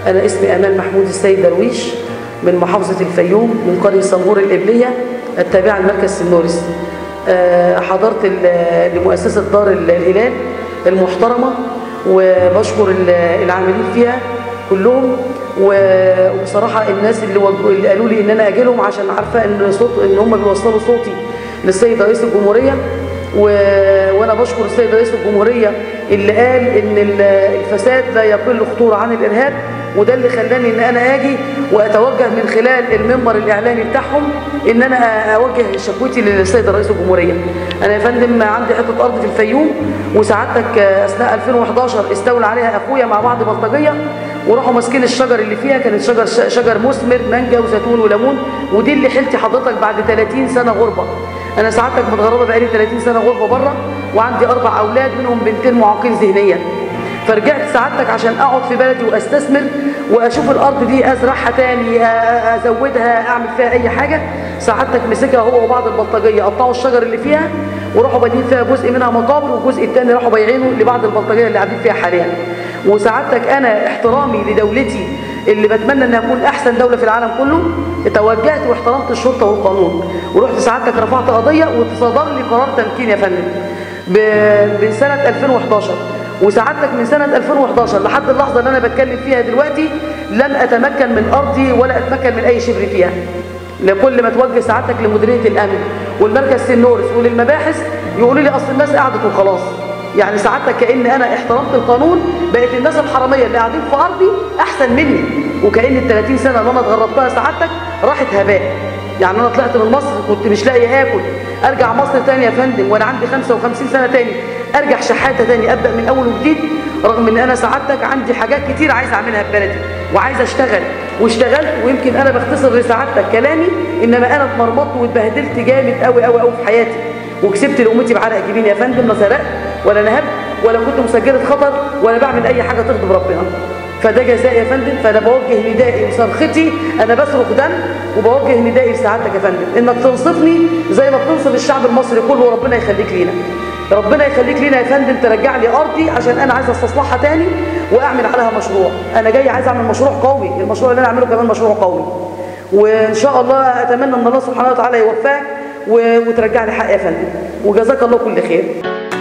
أنا اسمي أمال محمود السيد درويش من محافظة الفيوم من قرية صنبور الإبلية التابعة لمركز سنورس آه، حضرت ال- لمؤسسة دار ال- الهلال المحترمة وبشكر ال- العاملين فيها كلهم و- وبصراحة الناس اللي, وج- اللي قالوا لي إن أنا أجي لهم عشان عارفة إن صوت إن هم بيوصلوا صوتي للسيد رئيس الجمهورية و... وانا بشكر السيد رئيس الجمهوريه اللي قال ان ال- الفساد لا يقل خطوره عن الارهاب وده اللي خلاني ان انا اجي واتوجه من خلال المنبر الاعلامي بتاعهم ان انا أ- اوجه شكوتي للسيد رئيس الجمهوريه انا يا فندم عندي حته ارض في الفيوم وسعادتك اثناء 2011 استولى عليها اخويا مع بعض بلطجيه وراحوا ماسكين الشجر اللي فيها كانت شجر شجر مثمر مانجا وزيتون وليمون ودي اللي حيلتي حضرتك بعد 30 سنه غربه انا سعادتك متغربه بقالي 30 سنه غربه بره وعندي اربع اولاد منهم بنتين معاقين ذهنيا فرجعت سعادتك عشان اقعد في بلدي واستثمر واشوف الارض دي ازرعها تاني أ- أ- ازودها اعمل فيها اي حاجه سعادتك مسكها هو وبعض البلطجيه قطعوا الشجر اللي فيها وراحوا بادئين فيها جزء منها مقابر والجزء الثاني راحوا بايعينه لبعض البلطجيه اللي قاعدين فيها حاليا وسعادتك انا احترامي لدولتي اللي بتمنى انها تكون احسن دوله في العالم كله توجهت واحترمت الشرطه والقانون ورحت سعادتك رفعت قضيه وتصدر لي قرار تمكين يا فندم ب- بسنه 2011 وسعادتك من سنه 2011 لحد اللحظه اللي انا بتكلم فيها دلوقتي لن اتمكن من ارضي ولا اتمكن من اي شبر فيها لكل ما توجه سعادتك لمديريه الامن والمركز سنورس وللمباحث يقولوا لي اصل الناس قعدت وخلاص يعني سعادتك كأن أنا احترمت القانون بقت الناس الحرامية اللي قاعدين في أرضي أحسن مني وكأن ال 30 سنة اللي أنا اتغربتها سعادتك راحت هباء يعني أنا طلعت من مصر كنت مش لاقي آكل أرجع مصر تاني يا فندم وأنا عندي 55 سنة تاني أرجع شحاتة تاني أبدأ من أول وجديد رغم إن أنا سعادتك عندي حاجات كتير عايز أعملها في بلدي وعايز أشتغل واشتغلت ويمكن أنا بختصر لسعادتك كلامي إنما أنا اتمرمطت واتبهدلت جامد قوي قوي قوي في حياتي وكسبت لأمتي بعرق جبيني يا فندم لا سرقت ولا نهبت ولا كنت مسجلة خطر ولا بعمل أي حاجة تغضب ربنا فده جزاء يا فندم فأنا بوجه ندائي وصرختي أنا بصرخ دم وبوجه ندائي لسعادتك يا فندم إنك تنصفني زي ما بتنصف الشعب المصري كله وربنا يخليك لينا ربنا يخليك لينا يا فندم ترجع لي أرضي عشان أنا عايز استصلحها تاني وأعمل عليها مشروع أنا جاي عايز أعمل مشروع قوي المشروع اللي أنا أعمله كمان مشروع قوي وإن شاء الله أتمنى أن الله سبحانه وتعالى يوفقك و- وترجع لي حق يا فندم وجزاك الله كل خير